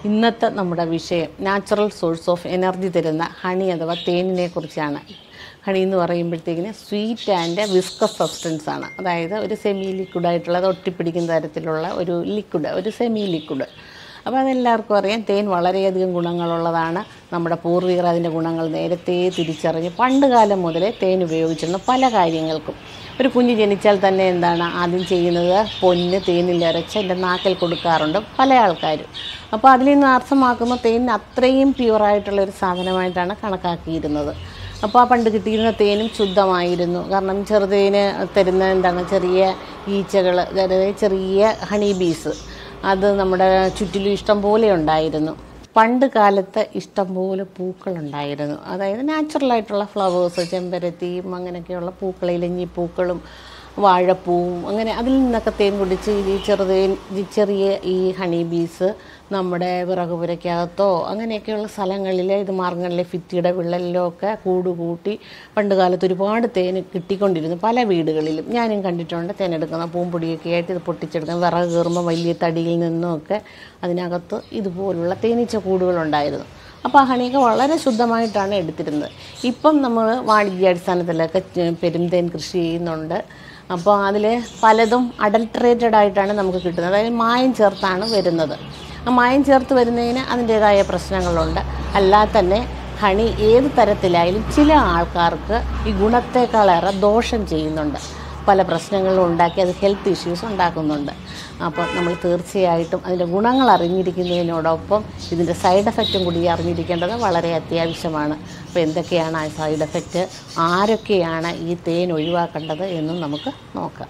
ഇന്നത്തെ നമ്മുടെ വിഷയം നാച്ചുറൽ സോഴ്സ് ഓഫ് എനർജി തരുന്ന ഹണി അഥവാ തേനിനെ കുറിച്ചാണ് ഹണി എന്ന് പറയുമ്പോഴത്തേക്കിന് സ്വീറ്റ് ആൻഡ് വിസ്കസ് സബ്സ്റ്റൻസ് ആണ് അതായത് ഒരു സെമി ലിക്വിഡ് ആയിട്ടുള്ള അത് ഒട്ടിപ്പിടിക്കുന്ന തരത്തിലുള്ള ഒരു ലിക്വിഡ് ഒരു സെമി ലിക്വിഡ് അപ്പോൾ അതെല്ലാവർക്കും അറിയാം തേൻ വളരെയധികം ഗുണങ്ങളുള്ളതാണ് നമ്മുടെ പൂർവികർ അതിൻ്റെ ഗുണങ്ങൾ നേരത്തെ തിരിച്ചറിഞ്ഞ് പണ്ട് കാലം മുതലേ തേൻ ഉപയോഗിച്ചിരുന്നു പല കാര്യങ്ങൾക്കും ഒരു കുഞ്ഞ് ജനിച്ചാൽ തന്നെ എന്താണ് ആദ്യം ചെയ്യുന്നത് പൊന്ന് തേനിൽ അരച്ച് എൻ്റെ നാക്കിൽ കൊടുക്കാറുണ്ട് പല ആൾക്കാരും അപ്പോൾ അതിൽ നിന്ന് അർത്ഥമാക്കുന്ന തേൻ അത്രയും പ്യുവറായിട്ടുള്ള ഒരു സാധനമായിട്ടാണ് കണക്കാക്കിയിരുന്നത് അപ്പോൾ ആ പണ്ട് കിട്ടിയിരുന്ന തേനും ശുദ്ധമായിരുന്നു കാരണം ചെറുതേന് തരുന്ന എന്താണ് ചെറിയ ഈച്ചകൾ അതായത് ചെറിയ ഹണി ബീസ് അത് നമ്മുടെ ചുറ്റിലും ഇഷ്ടം പോലെ ഉണ്ടായിരുന്നു പണ്ട് കാലത്ത് ഇഷ്ടംപോലെ പൂക്കളുണ്ടായിരുന്നു അതായത് നാച്ചുറലായിട്ടുള്ള ഫ്ലവേഴ്സ് ചെമ്പരത്തിയും അങ്ങനെയൊക്കെയുള്ള പൂക്കൾ ഇലഞ്ഞി പൂക്കളും വാഴപ്പൂവും അങ്ങനെ അതിൽ നിന്നൊക്കെ തേൻ കുടിച്ച് ഈ ചെറുതേൻ ഈ ചെറിയ ഈ ഹണി ബീസ് നമ്മുടെ വിറകുപുരയ്ക്കകത്തോ അങ്ങനെയൊക്കെയുള്ള സ്ഥലങ്ങളിൽ ഇത് മാർഗങ്ങളിലെ ഭിത്തിയുടെ വിള്ളലിലോ ഒക്കെ കൂട് കൂട്ടി പണ്ട് കാലത്ത് ഒരുപാട് തേൻ കിട്ടിക്കൊണ്ടിരുന്നു പല വീടുകളിലും ഞാനും കണ്ടിട്ടുണ്ട് തേനെടുക്കുന്ന പൂമ്പൊടിയൊക്കെ ആയിട്ട് ഇത് പൊട്ടിച്ചെടുക്കുന്ന വിറക് കയറുമ്പോൾ വലിയ തടിയിൽ നിന്നുമൊക്കെ അതിനകത്ത് ഇതുപോലുള്ള തേനീച്ച കൂടുകളുണ്ടായിരുന്നു അപ്പോൾ ആ ഹണിയൊക്കെ വളരെ ശുദ്ധമായിട്ടാണ് എടുത്തിരുന്നത് ഇപ്പം നമ്മൾ വാണിജ്യാടിസ്ഥാനത്തിലൊക്കെ ചെ- പെരുന്തേൻ കൃഷി ചെയ്യുന്നുണ്ട് അപ്പോൾ അതിൽ പലതും അഡൽട്രേറ്റഡ് ആയിട്ടാണ് നമുക്ക് കിട്ടുന്നത് അതായത് മായം ചേർത്താണ് വരുന്നത് ആ മായം ചേർത്ത് വരുന്നതിന് അതിൻ്റേതായ പ്രശ്നങ്ങളുണ്ട് അല്ലാതെ തന്നെ ഹണി ഏത് തരത്തിലായാലും ചില ആൾക്കാർക്ക് ഈ ഗുണത്തേക്കാളേറെ ദോഷം ചെയ്യുന്നുണ്ട് പല പ്രശ്നങ്ങളും ഉണ്ടാക്കി അത് ഹെൽത്ത് ഇഷ്യൂസ് ഉണ്ടാക്കുന്നുണ്ട് അപ്പോൾ നമ്മൾ തീർച്ചയായിട്ടും അതിൻ്റെ ഗുണങ്ങൾ അറിഞ്ഞിരിക്കുന്നതിനോടൊപ്പം ഇതിൻ്റെ സൈഡ് എഫക്റ്റും കൂടി അറിഞ്ഞിരിക്കേണ്ടത് വളരെ അത്യാവശ്യമാണ് അപ്പോൾ എന്തൊക്കെയാണ് ആ സൈഡ് എഫക്റ്റ് ആരൊക്കെയാണ് ഈ തേൻ ഒഴിവാക്കേണ്ടത് എന്നും നമുക്ക് നോക്കാം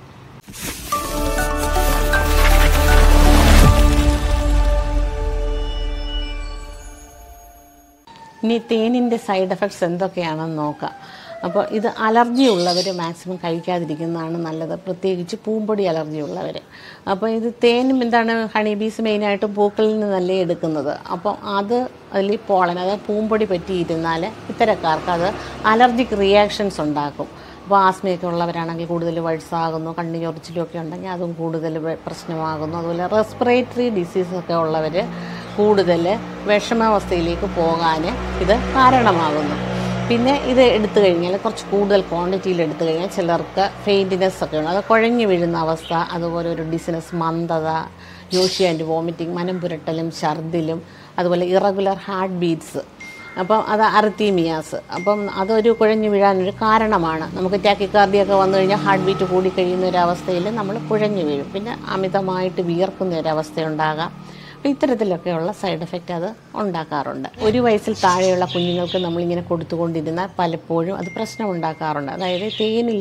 ഇനി തേനിൻ്റെ സൈഡ് എഫക്ട്സ് എന്തൊക്കെയാണെന്ന് നോക്കാം അപ്പോൾ ഇത് അലർജി ഉള്ളവർ മാക്സിമം കഴിക്കാതിരിക്കുന്നതാണ് നല്ലത് പ്രത്യേകിച്ച് പൂമ്പൊടി അലർജി ഉള്ളവർ അപ്പോൾ ഇത് തേനും എന്താണ് ഹണി ബീസ് മെയിനായിട്ട് പൂക്കളിൽ നിന്നല്ലേ എടുക്കുന്നത് അപ്പോൾ അത് അതിൽ പോളൻ അതായത് പൂമ്പൊടി പറ്റിയിരുന്നാൽ ഇത്തരക്കാർക്ക് അത് അലർജിക് റിയാക്ഷൻസ് ഉണ്ടാക്കും അപ്പോൾ ആസ്മയൊക്കെ ഉള്ളവരാണെങ്കിൽ കൂടുതൽ വഴുസാകുന്നു കണ്ണു ചൊറിച്ചിലും ഒക്കെ ഉണ്ടെങ്കിൽ അതും കൂടുതൽ വെ- പ്രശ്നമാകുന്നു അതുപോലെ റെസ്പിറേറ്ററി ഡിസീസൊക്കെ ഉള്ളവർ കൂടുതൽ വിഷമാവസ്ഥയിലേക്ക് പോകാൻ ഇത് കാരണമാകുന്നു പിന്നെ ഇത് എടുത്തു കഴിഞ്ഞാൽ കുറച്ച് കൂടുതൽ ക്വാണ്ടിറ്റിയിൽ എടുത്തു കഴിഞ്ഞാൽ ചിലർക്ക് ഫെയിൻറ്റിനെസ് ഒക്കെ ഉണ്ട് അത് കുഴഞ്ഞു വീഴുന്ന അവസ്ഥ അതുപോലെ ഒരു ഡിസിനസ് മന്ദത യോഷി ആൻഡ് വോമിറ്റിംഗ് മനം പുരട്ടലും ഛർദിലും അതുപോലെ ഇറഗുലർ ഹാർട്ട് ബീറ്റ്സ് അപ്പം അത് അർത്തീമിയാസ് അപ്പം അതൊരു കുഴഞ്ഞു വീഴാനൊരു കാരണമാണ് നമുക്ക് ടാക്കിക്കാർഡിയൊക്കെ വന്നു കഴിഞ്ഞാൽ ഹാർട്ട് ബീറ്റ് കൂടി കഴിയുന്ന ഒരു അവസ്ഥയിൽ നമ്മൾ കുഴഞ്ഞു വീഴും പിന്നെ അമിതമായിട്ട് വിയർക്കുന്ന ഒരു അവസ്ഥയുണ്ടാകാം അപ്പോൾ ഇത്തരത്തിലൊക്കെയുള്ള സൈഡ് എഫക്റ്റ് അത് ഉണ്ടാക്കാറുണ്ട് ഒരു വയസ്സിൽ താഴെയുള്ള കുഞ്ഞുങ്ങൾക്ക് നമ്മളിങ്ങനെ കൊടുത്തുകൊണ്ടിരുന്നാൽ പലപ്പോഴും അത് പ്രശ്നം ഉണ്ടാക്കാറുണ്ട് അതായത് തേനിൽ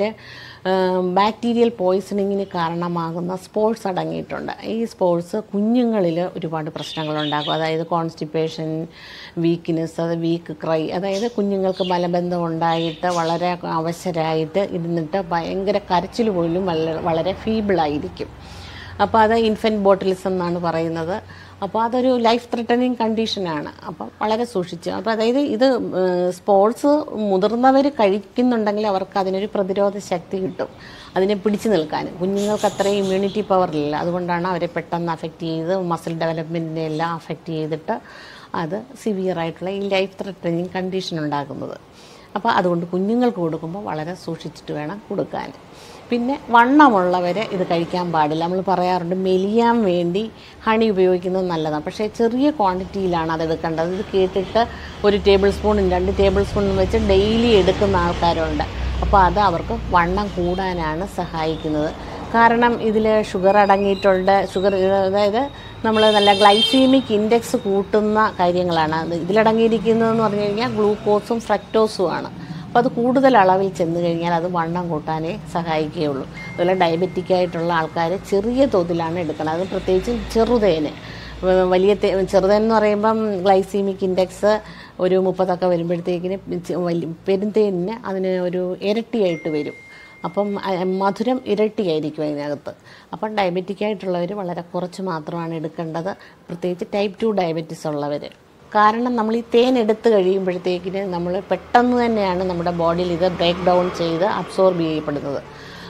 ബാക്ടീരിയൽ പോയിസണിങ്ങിന് കാരണമാകുന്ന സ്പോർട്സ് അടങ്ങിയിട്ടുണ്ട് ഈ സ്പോർട്സ് കുഞ്ഞുങ്ങളിൽ ഒരുപാട് പ്രശ്നങ്ങളുണ്ടാക്കും അതായത് കോൺസ്റ്റിപ്പേഷൻ വീക്ക്നെസ് അത് വീക്ക് ക്രൈ അതായത് കുഞ്ഞുങ്ങൾക്ക് മലബന്ധം ഉണ്ടായിട്ട് വളരെ അവശരായിട്ട് ഇരുന്നിട്ട് ഭയങ്കര കരച്ചിൽ പോലും വളരെ വളരെ ഫീബിളായിരിക്കും അപ്പോൾ അത് ഇൻഫൻറ്റ് ബോട്ടിലിസം എന്നാണ് പറയുന്നത് അപ്പോൾ അതൊരു ലൈഫ് ത്രെട്ടനിങ് കണ്ടീഷനാണ് അപ്പം വളരെ സൂക്ഷിച്ച് അപ്പോൾ അതായത് ഇത് സ്പോർട്സ് മുതിർന്നവർ കഴിക്കുന്നുണ്ടെങ്കിൽ അവർക്ക് അതിനൊരു പ്രതിരോധ ശക്തി കിട്ടും അതിനെ പിടിച്ചു നിൽക്കാൻ കുഞ്ഞുങ്ങൾക്ക് അത്രയും ഇമ്മ്യൂണിറ്റി പവറില്ല അതുകൊണ്ടാണ് അവരെ പെട്ടെന്ന് അഫക്റ്റ് ചെയ്ത് മസിൽ ഡെവലപ്മെൻറ്റിനെ എല്ലാം അഫക്റ്റ് ചെയ്തിട്ട് അത് സിവിയർ ആയിട്ടുള്ള ഈ ലൈഫ് ത്രെട്ടനിങ് കണ്ടീഷൻ ഉണ്ടാക്കുന്നത് അപ്പോൾ അതുകൊണ്ട് കുഞ്ഞുങ്ങൾക്ക് കൊടുക്കുമ്പോൾ വളരെ സൂക്ഷിച്ചിട്ട് വേണം കൊടുക്കാൻ പിന്നെ വണ്ണമുള്ളവർ ഇത് കഴിക്കാൻ പാടില്ല നമ്മൾ പറയാറുണ്ട് മെലിയാൻ വേണ്ടി ഹണി ഉപയോഗിക്കുന്നത് നല്ലതാണ് പക്ഷേ ചെറിയ ക്വാണ്ടിറ്റിയിലാണ് അത് എടുക്കേണ്ടത് ഇത് കേട്ടിട്ട് ഒരു ടേബിൾ സ്പൂണും രണ്ട് ടേബിൾ സ്പൂണും വെച്ച് ഡെയിലി എടുക്കുന്ന ആൾക്കാരുണ്ട് അപ്പോൾ അത് അവർക്ക് വണ്ണം കൂടാനാണ് സഹായിക്കുന്നത് കാരണം ഇതിൽ ഷുഗർ അടങ്ങിയിട്ടുണ്ട് ഷുഗർ അതായത് നമ്മൾ നല്ല ഗ്ലൈസീമിക് ഇൻഡെക്സ് കൂട്ടുന്ന കാര്യങ്ങളാണ് അത് ഇതിലടങ്ങിയിരിക്കുന്നതെന്ന് പറഞ്ഞു കഴിഞ്ഞാൽ ഗ്ലൂക്കോസും ഫ്രക്ടോസും ആണ് അപ്പോൾ അത് കൂടുതൽ അളവിൽ ചെന്ന് കഴിഞ്ഞാൽ അത് വണ്ണം കൂട്ടാനേ സഹായിക്കുകയുള്ളൂ അതുപോലെ ഡയബറ്റിക് ആയിട്ടുള്ള ആൾക്കാർ ചെറിയ തോതിലാണ് എടുക്കുന്നത് അത് പ്രത്യേകിച്ച് ചെറുതേന് വ- വലിയ തേ ചെറുതേൻ എന്ന് പറയുമ്പം ഗ്ലൈസീമിക് ഇൻഡെക്സ് ഒരു മുപ്പതൊക്കെ വരുമ്പോഴത്തേക്കിന് ചെ- വലിയ പെരുന്തേനിന് അതിന് ഒരു ഇരട്ടിയായിട്ട് വരും അപ്പം അ- മധുരം ഇരട്ടിയായിരിക്കും അതിനകത്ത് അപ്പം ഡയബറ്റിക് ആയിട്ടുള്ളവർ വളരെ കുറച്ച് മാത്രമാണ് എടുക്കേണ്ടത് പ്രത്യേകിച്ച് ടൈപ്പ് ടു ഡയബറ്റീസ് ഉള്ളവർ കാരണം നമ്മൾ ഈ തേൻ എടുത്ത് കഴിയുമ്പോഴത്തേക്കിന് നമ്മൾ പെട്ടെന്ന് തന്നെയാണ് നമ്മുടെ ബോഡിയിൽ ഇത് ബ്രേക്ക് ഡൗൺ ചെയ്ത് അബ്സോർബ് ചെയ്യപ്പെടുന്നത്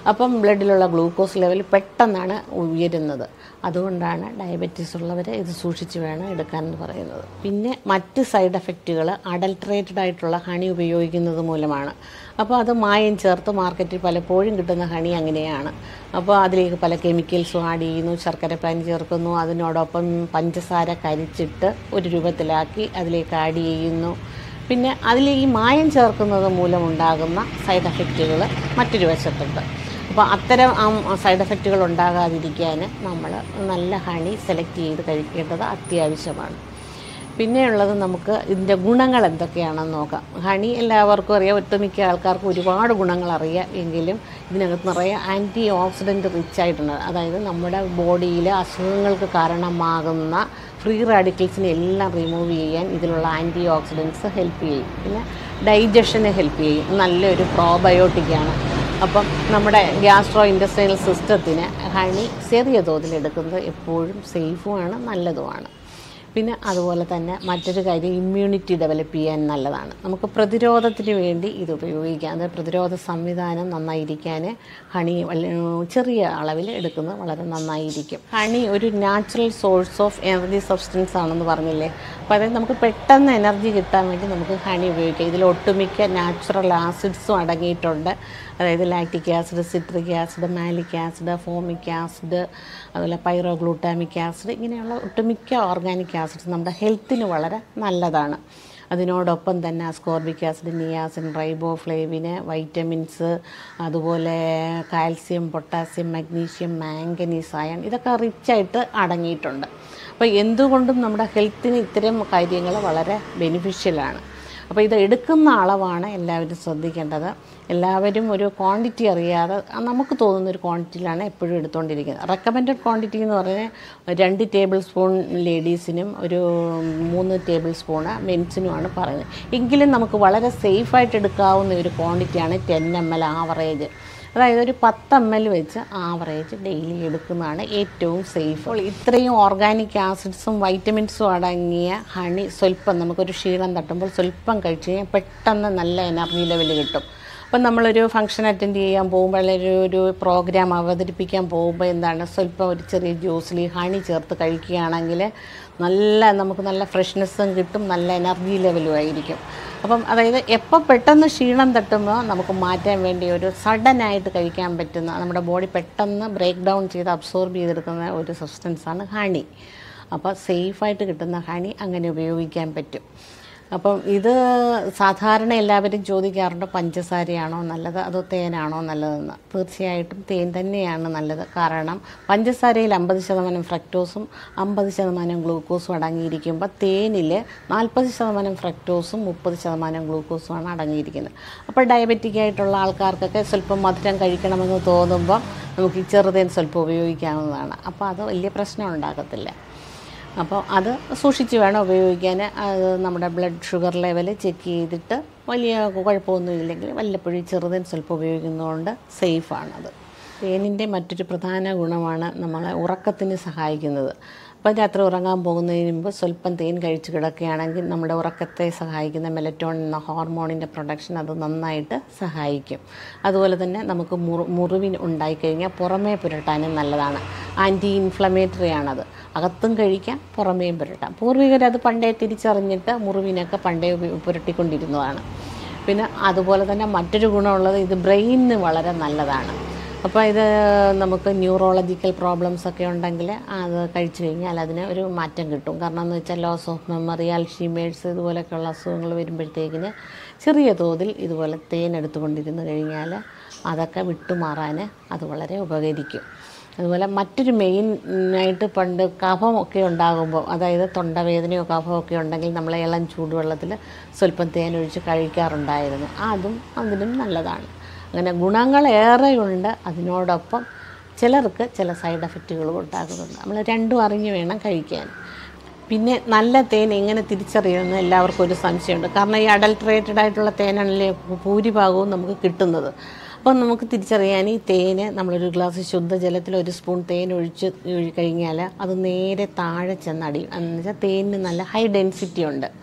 അപ്പം ബ്ലഡിലുള്ള ഗ്ലൂക്കോസ് ലെവൽ പെട്ടെന്നാണ് ഉയരുന്നത് അതുകൊണ്ടാണ് ഡയബറ്റീസ് ഉള്ളവർ ഇത് സൂക്ഷിച്ച് വേണം എടുക്കാൻ എന്ന് പറയുന്നത് പിന്നെ മറ്റ് സൈഡ് എഫക്റ്റുകൾ അഡൽട്രേറ്റഡ് ആയിട്ടുള്ള ഹണി ഉപയോഗിക്കുന്നത് മൂലമാണ് അപ്പോൾ അത് മായം ചേർത്ത് മാർക്കറ്റിൽ പലപ്പോഴും കിട്ടുന്ന ഹണി അങ്ങനെയാണ് അപ്പോൾ അതിലേക്ക് പല കെമിക്കൽസും ആഡ് ചെയ്യുന്നു ശർക്കര പാനി ചേർക്കുന്നു അതിനോടൊപ്പം പഞ്ചസാര കരിച്ചിട്ട് ഒരു രൂപത്തിലാക്കി അതിലേക്ക് ആഡ് ചെയ്യുന്നു പിന്നെ അതിൽ ഈ മായം ചേർക്കുന്നത് മൂലമുണ്ടാകുന്ന സൈഡ് എഫക്റ്റുകൾ മറ്റൊരു വശത്തുണ്ട് അപ്പോൾ അത്തരം സൈഡ് എഫക്റ്റുകൾ ഉണ്ടാകാതിരിക്കാൻ നമ്മൾ നല്ല ഹണി സെലക്ട് ചെയ്ത് കഴിക്കേണ്ടത് അത്യാവശ്യമാണ് പിന്നെയുള്ളത് നമുക്ക് ഇതിൻ്റെ ഗുണങ്ങൾ എന്തൊക്കെയാണെന്ന് നോക്കാം ഹണി എല്ലാവർക്കും അറിയാം ഒട്ടുമിക്ക ആൾക്കാർക്ക് ഒരുപാട് ഗുണങ്ങൾ അറിയാം എങ്കിലും ഇതിനകത്ത് നിറയെ ആൻറ്റി ഓക്സിഡൻറ്റ് റിച്ച് ആയിട്ടുണ്ട് അതായത് നമ്മുടെ ബോഡിയിൽ അസുഖങ്ങൾക്ക് കാരണമാകുന്ന ഫ്രീ റാഡിക്കൽസിനെ എല്ലാം റിമൂവ് ചെയ്യാൻ ഇതിലുള്ള ആൻറ്റി ഓക്സിഡൻസ് ഹെൽപ്പ് ചെയ്യും പിന്നെ ഡൈജഷന് ഹെൽപ്പ് ചെയ്യും നല്ലൊരു പ്രോബയോട്ടിക്കാണ് അപ്പം നമ്മുടെ ഗ്യാസ്ട്രോ ഇൻഡസ്ട്രിയൽ സിസ്റ്റത്തിന് ഹണി ചെറിയ തോതിൽ എടുക്കുന്നത് എപ്പോഴും സേഫുമാണ് നല്ലതുമാണ് പിന്നെ അതുപോലെ തന്നെ മറ്റൊരു കാര്യം ഇമ്മ്യൂണിറ്റി ഡെവലപ്പ് ചെയ്യാൻ നല്ലതാണ് നമുക്ക് പ്രതിരോധത്തിന് വേണ്ടി ഇത് ഉപയോഗിക്കാം അത് പ്രതിരോധ സംവിധാനം നന്നായിരിക്കാൻ ഹണി വല്ല- ചെറിയ അളവിൽ എടുക്കുന്നത് വളരെ നന്നായിരിക്കും ഹണി ഒരു natural source of energy substance ആണെന്ന് പറഞ്ഞില്ലേ അപ്പോൾ അതായത് നമുക്ക് പെട്ടെന്ന് എനർജി കിട്ടാൻ വേണ്ടി നമുക്ക് ഹണി ഉപയോഗിക്കാം ഇതിൽ ഒട്ടുമിക്ക നാച്ചുറൽ ആസിഡ്സും അടങ്ങിയിട്ടുണ്ട് അതായത് lactic acid citric acid malic acid formic acid അതുപോലെ പൈറോഗ്ലൂട്ടാമിക് ആസിഡ് ഇങ്ങനെയുള്ള ഒട്ടുമിക്ക ഓർഗാനിക് ആസിഡ്സ് നമ്മുടെ ഹെൽത്തിന് വളരെ നല്ലതാണ് അതിനോടൊപ്പം തന്നെ ascorbic acid niacin riboflavin vitamins അതുപോലെ calcium potassium magnesium manganese iron ഇതൊക്കെ റിച്ചായിട്ട് അടങ്ങിയിട്ടുണ്ട് അപ്പോൾ എന്തുകൊണ്ടും നമ്മുടെ ഹെൽത്തിന് ഇത്തരം കാര്യങ്ങൾ വളരെ ബെനിഫിഷ്യലാണ് അപ്പോൾ ഇത് എടുക്കുന്ന അളവാണ് എല്ലാവരും ശ്രദ്ധിക്കേണ്ടത് എല്ലാവരും ഒരു ക്വാണ്ടിറ്റി അറിയാതെ ആ നമുക്ക് തോന്നുന്ന ഒരു ക്വാണ്ടിറ്റിയിലാണ് എപ്പോഴും എടുത്തുകൊണ്ടിരിക്കുന്നത് റെക്കമെൻഡഡ് ക്വാണ്ടിറ്റി എന്ന് പറഞ്ഞാൽ രണ്ട് ടേബിൾ സ്പൂൺ ലേഡീസിനും ഒരു മൂന്ന് ടേബിൾ സ്പൂണ് മെൻസിനുമാണ് പറയുന്നത് എങ്കിലും നമുക്ക് വളരെ സേഫായിട്ട് എടുക്കാവുന്ന ഒരു ക്വാണ്ടിറ്റിയാണ് ടെൻ എം എൽ ആവറേജ് അതായത് ഒരു പത്ത് എം എൽ വെച്ച് ആവറേജ് ഡെയിലി എടുക്കുന്നതാണ് ഏറ്റവും സേഫ് അപ്പോൾ ഇത്രയും ഓർഗാനിക് ആസിഡ്സും വൈറ്റമിൻസും അടങ്ങിയ ഹണി സ്വല്പം നമുക്കൊരു ക്ഷീണം തട്ടുമ്പോൾ സ്വല്പം കഴിച്ച് കഴിഞ്ഞാൽ പെട്ടെന്ന് നല്ല എനർജി ലെവൽ കിട്ടും അപ്പം നമ്മളൊരു ഫംഗ്ഷൻ അറ്റൻഡ് ചെയ്യാൻ പോകുമ്പോൾ അല്ലെങ്കിൽ ഒരു ഒരു പ്രോഗ്രാം അവതരിപ്പിക്കാൻ പോകുമ്പോൾ എന്താണ് സ്വല്പം ഒരു ചെറിയ ജ്യൂസിൽ ഹണി ചേർത്ത് കഴിക്കുകയാണെങ്കിൽ നല്ല നമുക്ക് നല്ല ഫ്രഷ്നെസ്സും കിട്ടും നല്ല എനർജി ലെവലും ആയിരിക്കും അപ്പം അതായത് എപ്പോൾ പെട്ടെന്ന് ക്ഷീണം തട്ടുമ്പോൾ നമുക്ക് മാറ്റാൻ വേണ്ടി ഒരു സഡനായിട്ട് കഴിക്കാൻ പറ്റുന്ന നമ്മുടെ ബോഡി പെട്ടെന്ന് ബ്രേക്ക് ഡൗൺ ചെയ്ത് അബ്സോർബ് ചെയ്തെടുക്കുന്ന ഒരു സബ്സ്റ്റൻസാണ് ഹണി അപ്പോൾ സേഫായിട്ട് കിട്ടുന്ന ഹണി അങ്ങനെ ഉപയോഗിക്കാൻ പറ്റും അപ്പം ഇത് സാധാരണ എല്ലാവരും ചോദിക്കാറുണ്ട് പഞ്ചസാരയാണോ നല്ലത് അതോ തേനാണോ നല്ലതെന്ന് തീർച്ചയായിട്ടും തേൻ തന്നെയാണ് നല്ലത് കാരണം പഞ്ചസാരയിൽ അമ്പത് ശതമാനം ഫ്രക്ടോസും അമ്പത് ശതമാനം ഗ്ലൂക്കോസും അടങ്ങിയിരിക്കുമ്പോൾ തേനിൽ നാൽപ്പത് ശതമാനം ഫ്രക്ടോസും മുപ്പത് ശതമാനം ഗ്ലൂക്കോസുമാണ് അടങ്ങിയിരിക്കുന്നത് അപ്പോൾ ഡയബറ്റിക് ആയിട്ടുള്ള ആൾക്കാർക്കൊക്കെ സ്വല്പം മധുരം കഴിക്കണമെന്ന് തോന്നുമ്പോൾ നമുക്ക് ഈ ചെറുതേൻ സ്വല്പം ഉപയോഗിക്കാവുന്നതാണ് അപ്പോൾ അത് വലിയ പ്രശ്നം ഉണ്ടാകത്തില്ല അപ്പോൾ അത് സൂക്ഷിച്ച് വേണം ഉപയോഗിക്കാൻ അത് നമ്മുടെ ബ്ലഡ് ഷുഗർ ലെവൽ ചെക്ക് ചെയ്തിട്ട് വലിയ കുഴപ്പമൊന്നും ഇല്ലെങ്കിൽ വല്ലപ്പോഴും ചെറുതിന് സ്വല്പം ഉപയോഗിക്കുന്നതുകൊണ്ട് സേഫാണത് തേനിൻ്റെ മറ്റൊരു പ്രധാന ഗുണമാണ് നമ്മളെ ഉറക്കത്തിന് സഹായിക്കുന്നത് അപ്പോൾ രാത്രി ഉറങ്ങാൻ പോകുന്നതിന് മുമ്പ് സ്വല്പം തേൻ കഴിച്ച് കിടക്കുകയാണെങ്കിൽ നമ്മുടെ ഉറക്കത്തെ സഹായിക്കുന്ന മെലറ്റോൺ എന്ന ഹോർമോണിൻ്റെ പ്രൊഡക്ഷൻ അത് നന്നായിട്ട് സഹായിക്കും അതുപോലെ തന്നെ നമുക്ക് മുറി മുറിവിന് ഉണ്ടായിക്കഴിഞ്ഞാൽ പുറമേ പുരട്ടാനും നല്ലതാണ് ആൻറ്റി ഇൻഫ്ലമേറ്ററി ആണത് അകത്തും കഴിക്കാം പുറമേയും പുരട്ടാം പൂർവികരത് പണ്ടേ തിരിച്ചറിഞ്ഞിട്ട് മുറിവിനൊക്കെ പണ്ടേ ഉപ- പുരട്ടിക്കൊണ്ടിരുന്നതാണ് പിന്നെ അതുപോലെ തന്നെ മറ്റൊരു ഗുണമുള്ളത് ഇത് ബ്രെയിനിന് വളരെ നല്ലതാണ് അപ്പോൾ ഇത് നമുക്ക് ന്യൂറോളജിക്കൽ പ്രോബ്ലംസ് ഒക്കെ ഉണ്ടെങ്കിൽ അത് കഴിച്ചു കഴിഞ്ഞാൽ അതിന് ഒരു മാറ്റം കിട്ടും കാരണം എന്ന് വെച്ചാൽ ലോസ് ഓഫ് മെമ്മറി അൽഷീമേഴ്സ് ഇതുപോലെയൊക്കെയുള്ള അസുഖങ്ങൾ വരുമ്പോഴത്തേക്കിന് ചെറിയ തോതിൽ ഇതുപോലെ തേൻ എടുത്തുകൊണ്ടിരുന്ന് കഴിഞ്ഞാൽ അതൊക്കെ വിട്ടുമാറാൻ അത് വളരെ ഉപകരിക്കും അതുപോലെ മറ്റൊരു മെയിൻ ആയിട്ട് പണ്ട് കഫമൊക്കെ ഉണ്ടാകുമ്പോൾ അതായത് തൊണ്ടവേദനയോ കഫമൊക്കെ ഉണ്ടെങ്കിൽ നമ്മൾ ഇളം ചൂടുവെള്ളത്തിൽ സ്വല്പം തേനൊഴിച്ച് കഴിക്കാറുണ്ടായിരുന്നു അതും അതിനും നല്ലതാണ് അങ്ങനെ ഗുണങ്ങളേറെയുണ്ട് അതിനോടൊപ്പം ചിലർക്ക് ചില സൈഡ് എഫക്റ്റുകളും ഉണ്ടാകുന്നുണ്ട് നമ്മൾ രണ്ടും അറിഞ്ഞ് വേണം കഴിക്കാൻ പിന്നെ നല്ല തേൻ എങ്ങനെ തിരിച്ചറിയുമെന്ന് എല്ലാവർക്കും ഒരു സംശയമുണ്ട് കാരണം ഈ അഡൾട്രേറ്റഡ് ആയിട്ടുള്ള തേനാണല്ലേ ഭൂരിഭാഗവും നമുക്ക് കിട്ടുന്നത് അപ്പം നമുക്ക് തിരിച്ചറിയാൻ ഈ തേന് നമ്മളൊരു ഗ്ലാസ് ശുദ്ധജലത്തിൽ ഒരു സ്പൂൺ തേൻ ഒഴിച്ച് ഒഴി കഴിഞ്ഞാൽ അത് നേരെ താഴെ ചെന്നടിയും എന്ന് വെച്ചാൽ തേനിന് നല്ല ഹൈ ഡെൻസിറ്റി ഉണ്ട്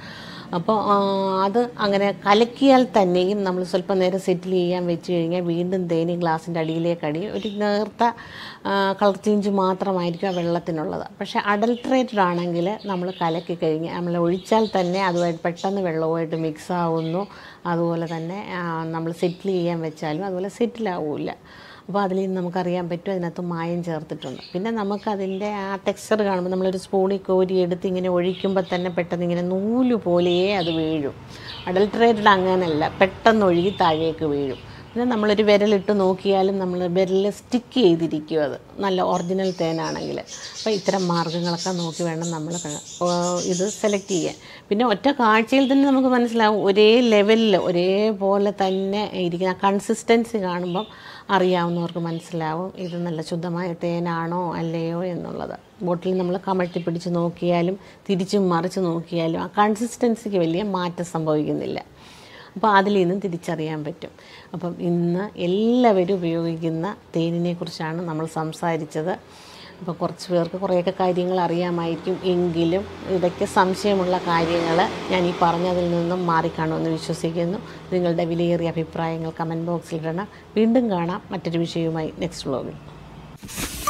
അപ്പോൾ ആ, അത് അങ്ങനെ കലക്കിയാൽ തന്നെയും നമ്മൾ സ്വല്പം നേരം സെറ്റിൽ ചെയ്യാൻ വെച്ച് കഴിഞ്ഞാൽ വീണ്ടും തേനി ഗ്ലാസിൻ്റെ അടിയിലേക്ക് അടി ഒരു നേർത്ത കളർ ചേഞ്ച് മാത്രമായിരിക്കും ആ വെള്ളത്തിനുള്ളത് പക്ഷേ അഡൽട്രേറ്റഡ് ആണെങ്കിൽ നമ്മൾ കലക്കി കഴിഞ്ഞ് നമ്മൾ ഒഴിച്ചാൽ തന്നെ അതുമായിട്ട് പെട്ടെന്ന് വെള്ളവുമായിട്ട് മിക്സ് ആവുന്നു അതുപോലെ തന്നെ നമ്മൾ സെറ്റിൽ ചെയ്യാൻ വെച്ചാലും അതുപോലെ സെറ്റിലാവില്ല അപ്പോൾ അതിൽ നിന്ന് നമുക്കറിയാൻ പറ്റും അതിനകത്ത് മായം ചേർത്തിട്ടുണ്ട് പിന്നെ നമുക്കതിൻ്റെ ആ ടെക്സ്ചർ കാണുമ്പോൾ നമ്മളൊരു സ്പൂണിൽ കോരി എടുത്ത് ഇങ്ങനെ ഒഴിക്കുമ്പോൾ തന്നെ പെട്ടെന്ന് ഇങ്ങനെ നൂല് പോലെയേ അത് വീഴും അഡൽട്രേറ്റഡ് അങ്ങനെയല്ല പെട്ടെന്ന് ഒഴുകി താഴേക്ക് വീഴും പിന്നെ നമ്മളൊരു വിരലിട്ട് നോക്കിയാലും നമ്മൾ വിരലിൽ സ്റ്റിക്ക് ചെയ്തിരിക്കും അത് നല്ല ഒറിജിനൽ തേനാണെങ്കിൽ അപ്പോൾ ഇത്തരം മാർഗ്ഗങ്ങളൊക്കെ നോക്കി വേണം നമ്മൾ ക- ഓ, ഇത് സെലക്ട് ചെയ്യാൻ പിന്നെ ഒറ്റ കാഴ്ചയിൽ തന്നെ നമുക്ക് മനസ്സിലാവും ഒരേ ലെവലിൽ ഒരേപോലെ തന്നെ ഇരിക്കുന്ന കൺസിസ്റ്റൻസി കാണുമ്പം അറിയാവുന്നവർക്ക് മനസ്സിലാവും ഇത് നല്ല ശുദ്ധമായ തേനാണോ അല്ലയോ എന്നുള്ളത് ബോട്ടിൽ നമ്മൾ കമഴ്ത്തി പിടിച്ച് നോക്കിയാലും തിരിച്ചും മറിച്ച് നോക്കിയാലും ആ കൺസിസ്റ്റൻസിക്ക് വലിയ മാറ്റം സംഭവിക്കുന്നില്ല അപ്പോൾ അതിൽ നിന്നും തിരിച്ചറിയാൻ പറ്റും അപ്പം ഇന്ന് എല്ലാവരും ഉപയോഗിക്കുന്ന തേനിനെ കുറിച്ചാണ് നമ്മൾ സംസാരിച്ചത് അപ്പോൾ കുറച്ച് പേർക്ക് കുറേയൊക്കെ കാര്യങ്ങൾ അറിയാമായിരിക്കും എങ്കിലും ഇതൊക്കെ സംശയമുള്ള കാര്യങ്ങൾ ഞാൻ ഈ പറഞ്ഞതിൽ നിന്നും മാറിക്കാണുമെന്ന് വിശ്വസിക്കുന്നു നിങ്ങളുടെ വിലയേറിയ അഭിപ്രായങ്ങൾ കമൻറ്റ് ബോക്സിൽ ഇടണം വീണ്ടും കാണാം മറ്റൊരു വിഷയവുമായി നെക്സ്റ്റ് വ്ലോഗിൽ